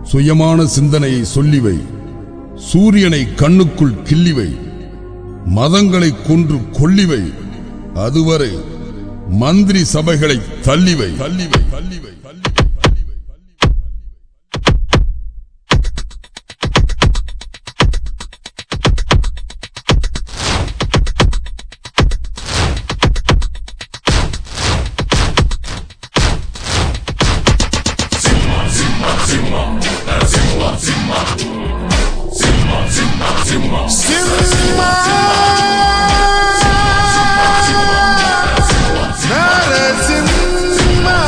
சுயமான சிந்தனையை சொல்லிவை சூரியனை கண்ணுக்குள் கிள்ளிவை மதங்களை கொன்று கொல்லிவை அதுவரை மந்திரி சபைகளை தள்ளிவை தள்ளிவை தள்ளிவை தள்ளிவை தள்ளிவை Simba Narasimha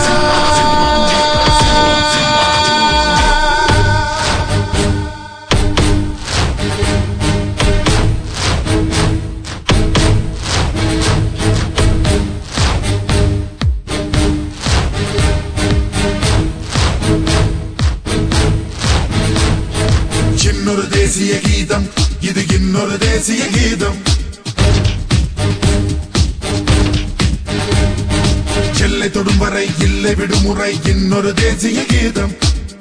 இன்னொரு தேசிய கீதம் இது இன்னொரு தேசிய கீதம் எல்லை தொடும் வரை இல்லை விடுமுறை இன்னொரு தேசிய கீதம்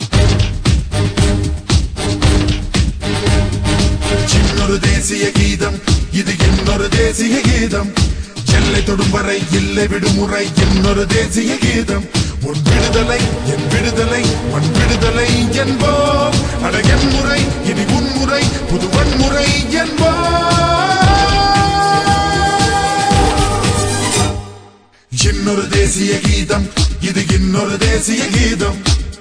இன்னொரு தேசிய கீதம் இது இன்னொரு தேசிய கீதம் எல்லை தொடும் வரை இல்லை விடுமுறை இன்னொரு தேசிய கீதம் உன் விடுதலை என் விடுதலை உன் விடுதலை என்போம் அட என் முறை இனி உன் முறை புது வன்முறை என்போம் இன்னொரு தேசிய கீதம் இது இன்னொரு தேசிய கீதம்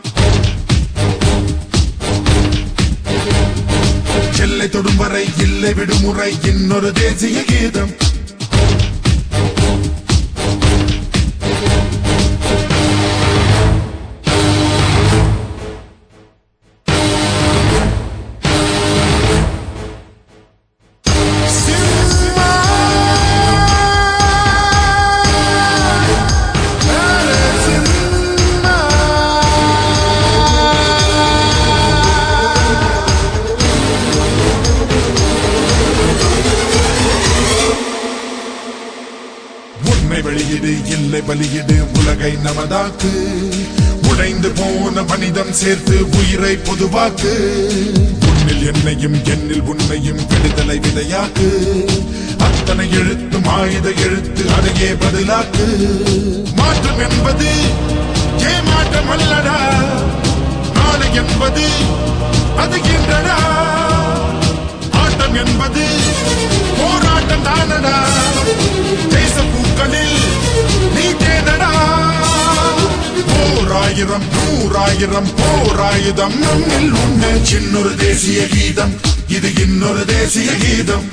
எல்லை தொடும் வரை இல்லை விடுமுறை இன்னொரு தேசிய கீதம் சிம்மா உண்மை வெளியிடு இல்லை பலியிடு உலகை நமதாக்கு உடைந்து போன மனிதம் சேர்த்து உயிரை பொதுவாக்கு உன்னில் என்னையும் என்னில் உன்னையும் விடுதலை விதையாக்கு அத்தனை எழுத்தும் ஆயுத எழுத்து அதையே பதிலாக்கு மாற்றம் என்பது ஏமாற்றம் அல்லடா நாளை என்பது அது என்றடா ஆட்டம் என்பது போராட்டம் தானடா தேச பூக்களில் நீ தேனடா போராயிரம் நூறாயிரம் போராயுதம் நம்மில் உண்டு சின்னொரு தேசிய கீதம் இது இன்னொரு தேசிய கீதம்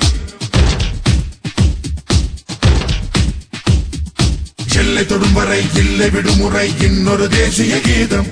எல்லை தொடும் வரை இல்லை விடுமுறை இன்னொரு தேசிய கீதம்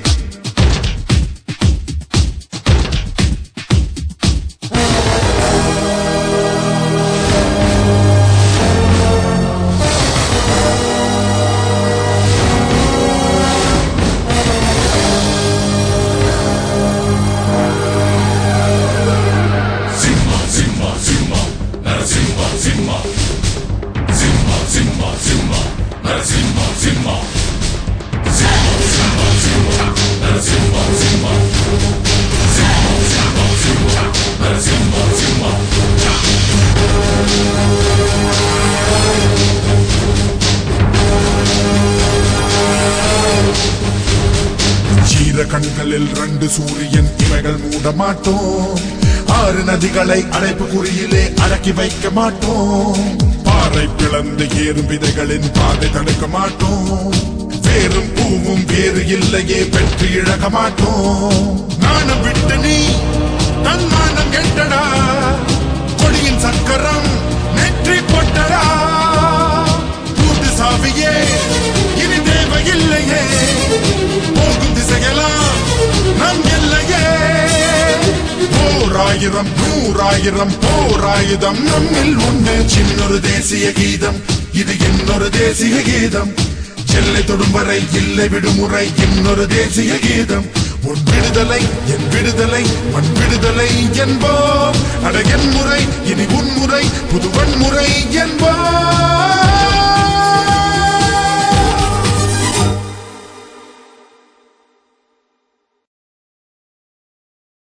ஈர கண்களில் ரெண்டு சூரியன் இவைகள் மூட மாட்டோம் ஆறு நதிகளை அடைப்பு குறியிலே அடக்கி வைக்க மாட்டோம் பாறை பிளந்து ஏறும் விதைகளின் பாதை தடுக்க மாட்டோம் வேறும் பூவும் வேறு இல்லையே பெற்று இழக்க மாட்டோம் நாணம் விட்டு நீ தன்மானம் எட்டடா கொடியின் சக்கரம் நெற்றி பொட்டடா கூட்டு சாவியே இனி தேவையில்லையே போகும் திசையெல்லாம் நம் எல்லையே போராயிரம் நூறாயிரம் போராயுதம் நம்மில் உண்டு சின்னொரு தேசிய கீதம் இது இன்னொரு தேசிய கீதம் எல்லை தொடும் வரை இல்லை விடுமுறை இன்னொரு தேசிய கீதம் உன் விடுதலை என் விடுதலை மண் விடுதலை என்போம் அட என் முறை இனி உன் முறை புது வன்முறை என்போம்